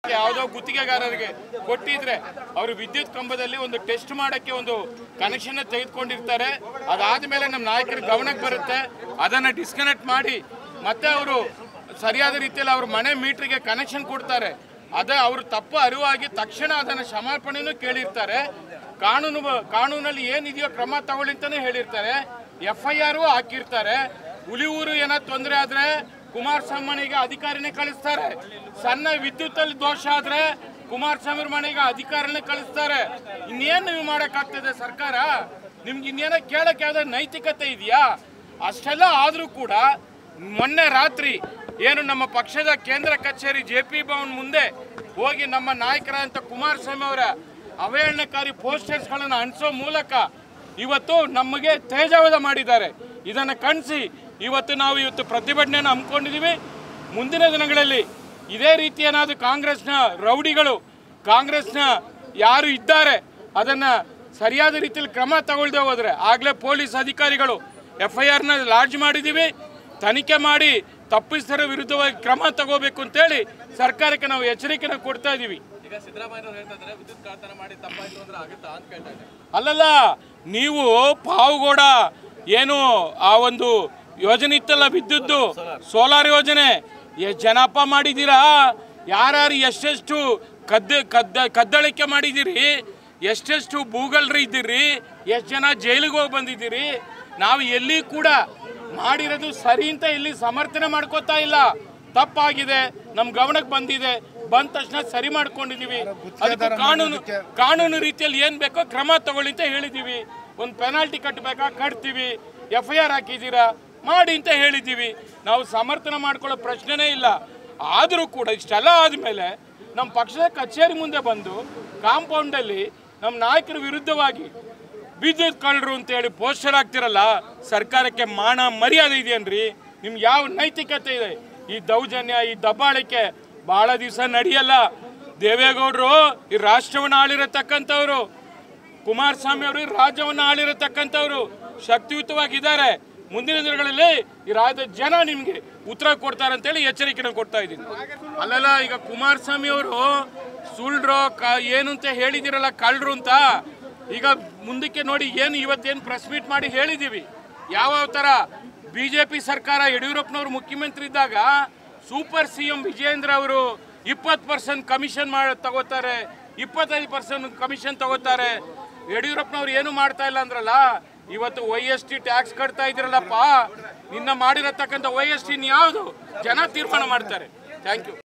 ಯಾವುದೋ ಗುತ್ತಿಗೆಗಾರರಿಗೆ ಕೊಟ್ಟಿದ್ರೆ ಅವರು ವಿದ್ಯುತ್ ಕಂಬದಲ್ಲಿ ಒಂದು ಟೆಸ್ಟ್ ಮಾಡಕ್ಕೆ ಒಂದು ಕನೆಕ್ಷನ್ ತೆಗೆದುಕೊಂಡಿರ್ತಾರೆ ಅದಾದ್ಮೇಲೆ ನಮ್ಮ ನಾಯಕರ ಗಮನಕ್ಕೆ ಬರುತ್ತೆ ಅದನ್ನ ಡಿಸ್ಕನೆಕ್ಟ್ ಮಾಡಿ ಮತ್ತೆ ಅವರು ಸರಿಯಾದ ರೀತಿಯಲ್ಲಿ ಅವ್ರ ಮನೆ ಮೀಟರ್ಗೆ ಕನೆಕ್ಷನ್ ಕೊಡ್ತಾರೆ ಅದ ಅವರು ತಪ್ಪು ಅರಿವಾಗಿ ತಕ್ಷಣ ಅದನ್ನು ಕ್ಷಮಾಪಣೆನೂ ಕೇಳಿರ್ತಾರೆ ಕಾನೂನು ಕಾನೂನಲ್ಲಿ ಏನಿದೆಯೋ ಕ್ರಮ ತಗೊಳ್ಳಿ ಅಂತಾನೆ ಹೇಳಿರ್ತಾರೆ ಎಫ್ ಐ ಆರ್ ಹಾಕಿರ್ತಾರೆ ಹುಲಿಯೂರು ಏನೋ ತೊಂದರೆ ಆದ್ರೆ ಕುಮಾರಸ್ವಾಮಿಗೆ ಅಧಿಕಾರಿನೇ ಕಳಿಸ್ತಾರೆ ಸಣ್ಣ ವಿದ್ಯುತ್ ಅಲ್ಲಿ ದೋಷ ಆದ್ರೆ ಕುಮಾರಸ್ವಾಮಿ ಮನೆಗೆ ಅಧಿಕಾರಿನೇ ಕಳಿಸ್ತಾರೆ ಇನ್ನೇನು ನೀವು ಮಾಡಕ್ಕಾಗ್ತದೆ ಸರ್ಕಾರ ನಿಮ್ಗೆ ಇನ್ನೇನೋ ಕೇಳಕ್ಕೆ ಯಾವ್ದೋ ನೈತಿಕತೆ ಇದೆಯಾ ಅಷ್ಟೆಲ್ಲ ಆದ್ರೂ ಕೂಡ ಮೊನ್ನೆ ರಾತ್ರಿ ಏನು ನಮ್ಮ ಪಕ್ಷದ ಕೇಂದ್ರ ಕಚೇರಿ ಜೆ ಪಿ ಭವನ್ ಮುಂದೆ ಹೋಗಿ ನಮ್ಮ ನಾಯಕರಾದಂಥ ಕುಮಾರಸ್ವಾಮಿ ಅವರ ಅವಹೇಳನಕಾರಿ ಪೋಸ್ಟರ್ಸ್ಗಳನ್ನು ಅಂಟಿಸೋ ಮೂಲಕ ಇವತ್ತು ನಮಗೆ ತೇಜಾವಧ ಮಾಡಿದ್ದಾರೆ ಇದನ್ನು ಕಣಿಸಿ ಇವತ್ತು ನಾವು ಇವತ್ತು ಪ್ರತಿಭಟನೆಯನ್ನು ಹಮ್ಮಿಕೊಂಡಿದ್ದೀವಿ ಮುಂದಿನ ದಿನಗಳಲ್ಲಿ ಇದೇ ರೀತಿ ಏನಾದರೂ ಕಾಂಗ್ರೆಸ್ನ ರೌಡಿಗಳು ಕಾಂಗ್ರೆಸ್ನ ಯಾರು ಇದ್ದಾರೆ ಅದನ್ನು ಸರಿಯಾದ ರೀತಿಯಲ್ಲಿ ಕ್ರಮ ತಗೊಳ್ದೆ ಹೋದರೆ ಆಗಲೇ ಪೊಲೀಸ್ ಅಧಿಕಾರಿಗಳು ಎಫ್ ಐ ಆರ್ನ ಲಾಡ್ಜ್ ಮಾಡಿದ್ದೀವಿ ತನಿಖೆ ಮಾಡಿ ತಪ್ಪಿಸ್ತರ ವಿರುದ್ಧವಾಗಿ ಕ್ರಮ ತಗೋಬೇಕು ಅಂತೇಳಿ ಸರ್ಕಾರಕ್ಕೆ ನಾವು ಎಚ್ಚರಿಕೆನ ಕೊಡ್ತಾ ಇದ್ದೀವಿ ಈಗ ಸಿದ್ದರಾಮಯ್ಯ ಹೇಳ್ತಾ ಇದ್ದಾರೆ ವಿದ್ಯುತ್ ಕಳ್ಳತನ ಮಾಡಿ ತಪ್ಪಾಯ್ತು ಅಂದ್ರೆ ಆಗುತ್ತಾ ಅಂತ ಕೇಳ್ತಾ ಇದ್ದಾರೆ ಅಲ್ಲಲ್ಲ ನೀವು ಪಾವುಗೌಡ ಏನು ಆ ಒಂದು ಯೋಜನೆ ಇತ್ತಲ್ಲ ವಿದ್ಯುತ್ತು ಸೋಲಾರ್ ಯೋಜನೆ ಎಷ್ಟು ಜನಪ್ಪ ಮಾಡಿದ್ದೀರಾ ಯಾರ್ಯಾರು ಎಷ್ಟೆಷ್ಟು ಕದ್ದ ಕದ್ದ ಕದ್ದಳಿಕೆ ಮಾಡಿದ್ದೀರಿ ಎಷ್ಟೆಷ್ಟು ಭೂಗಳ್ರು ಇದ್ದೀರಿ ಎಷ್ಟು ಜನ ಜೈಲಿಗೆ ಹೋಗಿ ಬಂದಿದ್ದೀರಿ ನಾವು ಎಲ್ಲಿ ಕೂಡ ಮಾಡಿರೋದು ಸರಿ ಅಂತ ಇಲ್ಲಿ ಸಮರ್ಥನೆ ಮಾಡ್ಕೋತಾ ಇಲ್ಲ ತಪ್ಪಾಗಿದೆ ನಮ್ಮ ಗಮನಕ್ಕೆ ಬಂದಿದೆ ಬಂದ ತಕ್ಷಣ ಸರಿ ಮಾಡ್ಕೊಂಡಿದೀವಿ ಅದಕ್ಕೆ ಕಾನೂನು ಕಾನೂನು ರೀತಿಯಲ್ಲಿ ಏನ್ ಬೇಕೋ ಕ್ರಮ ತಗೊಳ್ಳಿ ಅಂತ ಹೇಳಿದೀವಿ ಒಂದು ಪೆನಾಲ್ಟಿ ಕಟ್ಟಬೇಕಾ ಕಟ್ತೀವಿ ಎಫ್ ಐ ಆರ್ ಹಾಕಿದ್ದೀರಾ ಮಾಡಿ ಅಂತ ಹೇಳಿದ್ದೀವಿ ನಾವು ಸಮರ್ಥನೆ ಮಾಡ್ಕೊಳ್ಳೋ ಪ್ರಶ್ನೆನೇ ಇಲ್ಲ ಆದರೂ ಕೂಡ ಇಷ್ಟೆಲ್ಲ ಆದಮೇಲೆ ನಮ್ಮ ಪಕ್ಷದ ಕಚೇರಿ ಮುಂದೆ ಬಂದು ಕಾಂಪೌಂಡಲ್ಲಿ ನಮ್ಮ ನಾಯಕರ ವಿರುದ್ಧವಾಗಿ ವಿದ್ಯುತ್ ಕಳ್ಳರು ಅಂತೇಳಿ ಪೋಸ್ಟರ್ ಹಾಕ್ತಿರಲ್ಲ ಸರ್ಕಾರಕ್ಕೆ ಮಾನ ಮರ್ಯಾದೆ ಇದೆಯೇನ್ರಿ ನಿಮ್ಗೆ ಯಾವ ನೈತಿಕತೆ ಇದೆ ಈ ದೌರ್ಜನ್ಯ ಈ ದಬ್ಬಾಳಿಕೆ ಬಹಳ ದಿವಸ ನಡೆಯಲ್ಲ ದೇವೇಗೌಡರು ಈ ರಾಷ್ಟ್ರವನ್ನು ಆಳಿರತಕ್ಕಂಥವ್ರು ಕುಮಾರಸ್ವಾಮಿ ಅವರು ಈ ರಾಜ್ಯವನ್ನು ಆಳಿರತಕ್ಕಂಥವ್ರು ಶಕ್ತಿಯುತವಾಗಿದ್ದಾರೆ ಮುಂದಿನ ದಿನಗಳಲ್ಲಿ ಈ ರಾಜ್ಯದ ಜನ ನಿಮಗೆ ಉತ್ತರ ಕೊಡ್ತಾರೆ ಅಂತೇಳಿ ಎಚ್ಚರಿಕೆನ ಕೊಡ್ತಾ ಇದ್ದೀನಿ ಅಲ್ಲಲ್ಲ ಈಗ ಕುಮಾರಸ್ವಾಮಿ ಅವರು ಸುಳ್ಳ್ರು ಕ ಏನು ಅಂತ ಹೇಳಿದಿರಲ್ಲ ಕಳ್ಳರು ಅಂತ ಈಗ ಮುಂದಕ್ಕೆ ನೋಡಿ ಏನು ಇವತ್ತೇನು ಪ್ರೆಸ್ ಮೀಟ್ ಮಾಡಿ ಹೇಳಿದ್ದೀವಿ ಯಾವ ಥರ ಬಿ ಜೆ ಪಿ ಸರ್ಕಾರ ಯಡಿಯೂರಪ್ಪನವರು ಮುಖ್ಯಮಂತ್ರಿ ಇದ್ದಾಗ ಸೂಪರ್ ಸಿ ಎಂ ವಿಜೇಂದ್ರ ಅವರು ಇಪ್ಪತ್ತು ಪರ್ಸೆಂಟ್ ಕಮಿಷನ್ ಮಾಡಿ ತಗೋತಾರೆ ಇಪ್ಪತ್ತೈದು ಪರ್ಸೆಂಟ್ ಕಮಿಷನ್ ತಗೋತಾರೆ ಯಡಿಯೂರಪ್ಪನವ್ರು ಏನು ಮಾಡ್ತಾ ಇಲ್ಲ ಅಂದ್ರಲ್ಲ ಇವತ್ತು ವೈ ಎಸ್ ಟಿ ಟ್ಯಾಕ್ಸ್ ಕಟ್ತಾ ಇದ್ರಲ್ಲಪ್ಪ ನಿನ್ನ ಮಾಡಿರತಕ್ಕಂಥ ವೈ ಎಸ್ ಟಿ ಯಾವುದು ಜನ ತೀರ್ಮಾನ ಮಾಡ್ತಾರೆ ಥ್ಯಾಂಕ್ ಯು